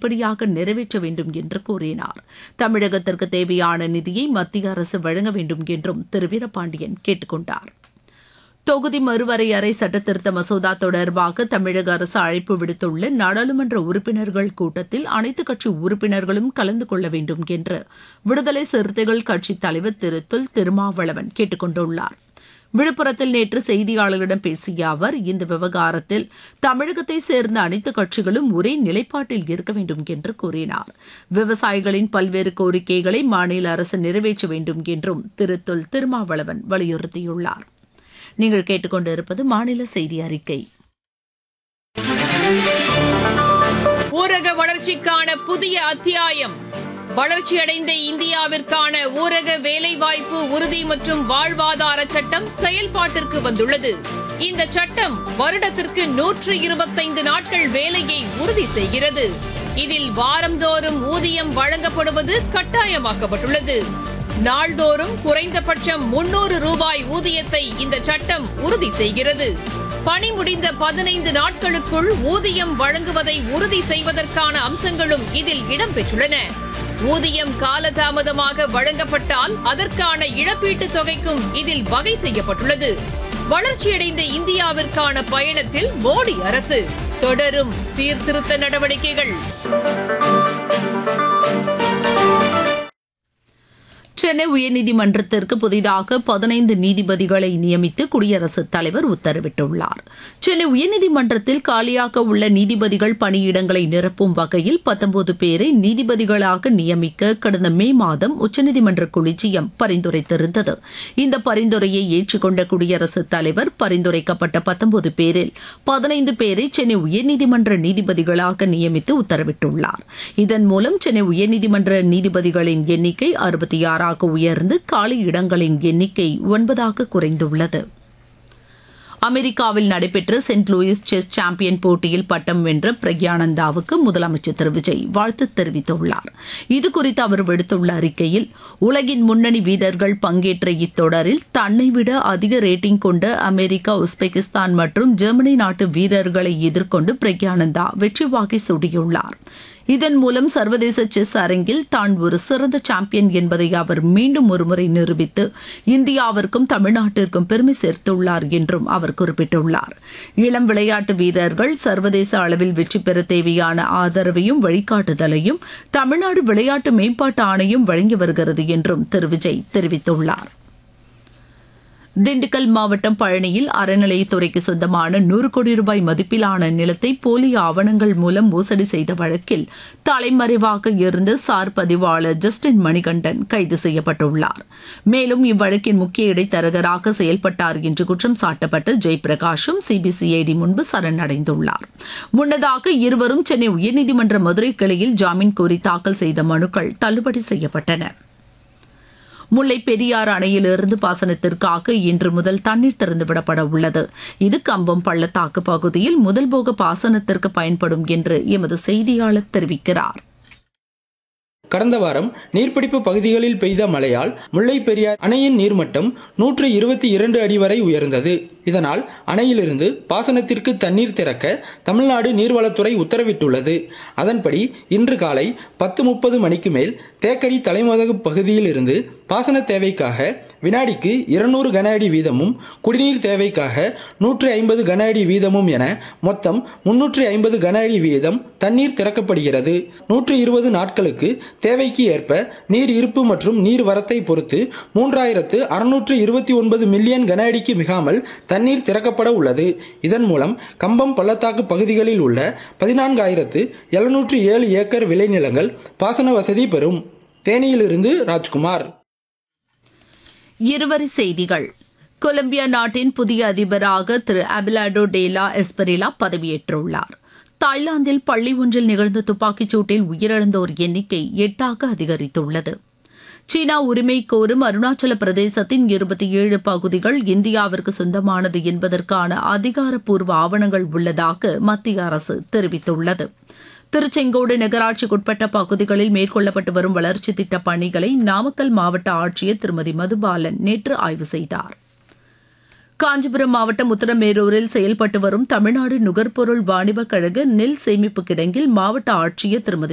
படிப்படியாக நிறைவேற்ற வேண்டும் என்று கூறினார் தமிழகத்திற்கு தேவையான நிதியை மத்திய அரசு வழங்க வேண்டும் என்றும் திரு வீரபாண்டியன் கேட்டுக்கொண்டார் தொகுதி மறுவரையறை சட்டத்திருத்த மசோதா தொடர்பாக தமிழக அரசு அழைப்பு விடுத்துள்ள நாடாளுமன்ற உறுப்பினர்கள் கூட்டத்தில் அனைத்துக் கட்சி உறுப்பினர்களும் கலந்து கொள்ள வேண்டும் என்று விடுதலை சிறுத்தைகள் கட்சித் தலைவர் திரு தொல் திருமாவளவன் கேட்டுக் கொண்டுள்ளார் விழுப்புரத்தில் நேற்று செய்தியாளர்களிடம் பேசிய அவர் இந்த விவகாரத்தில் தமிழகத்தை சேர்ந்த அனைத்து கட்சிகளும் ஒரே நிலைப்பாட்டில் இருக்க வேண்டும் என்று கூறினார் விவசாயிகளின் பல்வேறு கோரிக்கைகளை மாநில அரசு நிறைவேற்ற வேண்டும் என்றும் திரு தொல் திருமாவளவன் வலியுறுத்தியுள்ளார் நீங்கள் கேட்டுக்கொண்டிருப்பது மாநில செய்தி அறிக்கை ஊரக வளர்ச்சிக்கான புதிய அத்தியாயம் வளர்ச்சியடைந்த இந்தியாவிற்கான ஊரக வேலைவாய்ப்பு உறுதி மற்றும் வாழ்வாதார சட்டம் செயல்பாட்டிற்கு வந்துள்ளது இந்த சட்டம் வருடத்திற்கு நூற்று இருபத்தைந்து நாட்கள் வேலையை உறுதி செய்கிறது இதில் வாரந்தோறும் ஊதியம் வழங்கப்படுவது கட்டாயமாக்கப்பட்டுள்ளது நாள்தோறும் குறைந்தபட்சம் முன்னூறு ரூபாய் ஊதியத்தை இந்த சட்டம் உறுதி செய்கிறது பணி முடிந்த பதினைந்து நாட்களுக்குள் ஊதியம் வழங்குவதை உறுதி செய்வதற்கான அம்சங்களும் இதில் இடம்பெற்றுள்ளன ஊதியம் காலதாமதமாக வழங்கப்பட்டால் அதற்கான இழப்பீட்டுத் தொகைக்கும் இதில் வகை செய்யப்பட்டுள்ளது வளர்ச்சியடைந்த இந்தியாவிற்கான பயணத்தில் மோடி அரசு தொடரும் சீர்திருத்த நடவடிக்கைகள் சென்னை உயர்நீதிமன்றத்திற்கு புதிதாக பதினைந்து நீதிபதிகளை நியமித்து குடியரசுத் தலைவர் உத்தரவிட்டுள்ளார் சென்னை உயர்நீதிமன்றத்தில் காலியாக உள்ள நீதிபதிகள் பணியிடங்களை நிரப்பும் வகையில் பத்தொன்பது பேரை நீதிபதிகளாக நியமிக்க கடந்த மே மாதம் உச்சநீதிமன்ற கொலிஜியம் பரிந்துரைத்திருந்தது இந்த பரிந்துரையை ஏற்றுக்கொண்ட குடியரசுத் தலைவர் பரிந்துரைக்கப்பட்ட பத்தொன்பது பேரில் பதினைந்து பேரை சென்னை உயர்நீதிமன்ற நீதிபதிகளாக நியமித்து உத்தரவிட்டுள்ளார் இதன் மூலம் சென்னை உயர்நீதிமன்ற நீதிபதிகளின் எண்ணிக்கை அறுபத்தி ஆறாக உயர்ந்து காலி இடங்களின் எண்ணிக்கை ஒன்பதாக குறைந்துள்ளது அமெரிக்காவில் நடைபெற்ற சென்ட் லூயிஸ் செஸ் சாம்பியன் போட்டியில் பட்டம் வென்ற பிரக்யானந்தாவுக்கு முதலமைச்சர் திரு விஜய் வாழ்த்து தெரிவித்துள்ளார் இதுகுறித்து அவர் விடுத்துள்ள அறிக்கையில் உலகின் முன்னணி வீரர்கள் பங்கேற்ற இத்தொடரில் தன்னை விட அதிக ரேட்டிங் கொண்ட அமெரிக்கா உஸ்பெகிஸ்தான் மற்றும் ஜெர்மனி நாட்டு வீரர்களை எதிர்கொண்டு பிரக்யானந்தா வெற்றி வாகை சூடியுள்ளார் இதன் மூலம் சர்வதேச செஸ் அரங்கில் தான் ஒரு சிறந்த சாம்பியன் என்பதை அவர் மீண்டும் ஒருமுறை நிரூபித்து இந்தியாவிற்கும் தமிழ்நாட்டிற்கும் பெருமை சேர்த்துள்ளார் என்றும் அவர் குறிப்பிட்டுள்ளார் இளம் விளையாட்டு வீரர்கள் சர்வதேச அளவில் வெற்றி பெற தேவையான ஆதரவையும் வழிகாட்டுதலையும் தமிழ்நாடு விளையாட்டு மேம்பாட்டு ஆணையம் வழங்கி வருகிறது என்றும் திரு விஜய் தெரிவித்துள்ளார் திண்டுக்கல் மாவட்டம் பழனியில் அறநிலையத்துறைக்கு சொந்தமான நூறு கோடி ரூபாய் மதிப்பிலான நிலத்தை போலி ஆவணங்கள் மூலம் மோசடி செய்த வழக்கில் தலைமறைவாக இருந்த சார் பதிவாளர் ஜஸ்டின் மணிகண்டன் கைது செய்யப்பட்டுள்ளார் மேலும் இவ்வழக்கின் முக்கிய இடைத்தரகராக செயல்பட்டார் என்று குற்றம் சாட்டப்பட்டு ஜெயபிரகாஷும் சிபிசிஐடி முன்பு சரணடைந்துள்ளார் முன்னதாக இருவரும் சென்னை உயர்நீதிமன்ற மதுரை கிளையில் ஜாமீன் கோரி தாக்கல் செய்த மனுக்கள் தள்ளுபடி செய்யப்பட்டன முல்லை பெரியாறு அணையிலிருந்து பாசனத்திற்காக இன்று முதல் தண்ணீர் திறந்துவிடப்பட உள்ளது இது கம்பம் பள்ளத்தாக்கு பகுதியில் முதல் போக பாசனத்திற்கு பயன்படும் என்று எமது செய்தியாளர் தெரிவிக்கிறார் கடந்த வாரம் நீர்பிடிப்பு பகுதிகளில் பெய்த மழையால் முல்லை பெரியார் அணையின் நீர்மட்டம் நூற்று இருபத்தி இரண்டு அடி வரை உயர்ந்தது இதனால் அணையிலிருந்து பாசனத்திற்கு தண்ணீர் திறக்க தமிழ்நாடு நீர்வளத்துறை உத்தரவிட்டுள்ளது அதன்படி இன்று காலை பத்து முப்பது மணிக்கு மேல் தேக்கடி தலைமதகு பகுதியில் இருந்து பாசன தேவைக்காக வினாடிக்கு இருநூறு கன அடி வீதமும் குடிநீர் தேவைக்காக நூற்று ஐம்பது கன அடி வீதமும் என மொத்தம் முன்னூற்றி ஐம்பது கன அடி வீதம் தண்ணீர் திறக்கப்படுகிறது நூற்று இருபது நாட்களுக்கு தேவைக்கு ஏற்ப நீர் இருப்பு மற்றும் நீர் வரத்தை பொறுத்து மூன்றாயிரத்து அறுநூற்று இருபத்தி ஒன்பது மில்லியன் கன அடிக்கு மிகாமல் தண்ணீர் திறக்கப்பட உள்ளது இதன் மூலம் கம்பம் பள்ளத்தாக்கு பகுதிகளில் உள்ள பதினான்காயிரத்து எழுநூற்று ஏழு ஏக்கர் விளைநிலங்கள் பாசன வசதி பெறும் தேனியிலிருந்து ராஜ்குமார் இருவரி செய்திகள் கொலம்பியா நாட்டின் புதிய அதிபராக திரு அபிலாடோ டேலா எஸ்பெரிலா பதவியேற்றுள்ளார் தாய்லாந்தில் பள்ளி ஒன்றில் நிகழ்ந்த துப்பாக்கிச் சூட்டில் உயிரிழந்தோர் எண்ணிக்கை எட்டாக அதிகரித்துள்ளது சீனா உரிமை கோரும் அருணாச்சல பிரதேசத்தின் இருபத்தி ஏழு பகுதிகள் இந்தியாவிற்கு சொந்தமானது என்பதற்கான அதிகாரப்பூர்வ ஆவணங்கள் உள்ளதாக மத்திய அரசு தெரிவித்துள்ளது திருச்செங்கோடு நகராட்சிக்குட்பட்ட பகுதிகளில் மேற்கொள்ளப்பட்டு வரும் வளர்ச்சி திட்டப் பணிகளை நாமக்கல் மாவட்ட ஆட்சியர் திருமதி மதுபாலன் நேற்று ஆய்வு செய்தார் காஞ்சிபுரம் மாவட்டம் உத்தரமேரூரில் செயல்பட்டு வரும் தமிழ்நாடு நுகர்பொருள் வாணிபக் கழக நெல் சேமிப்பு கிடங்கில் மாவட்ட ஆட்சியர் திருமதி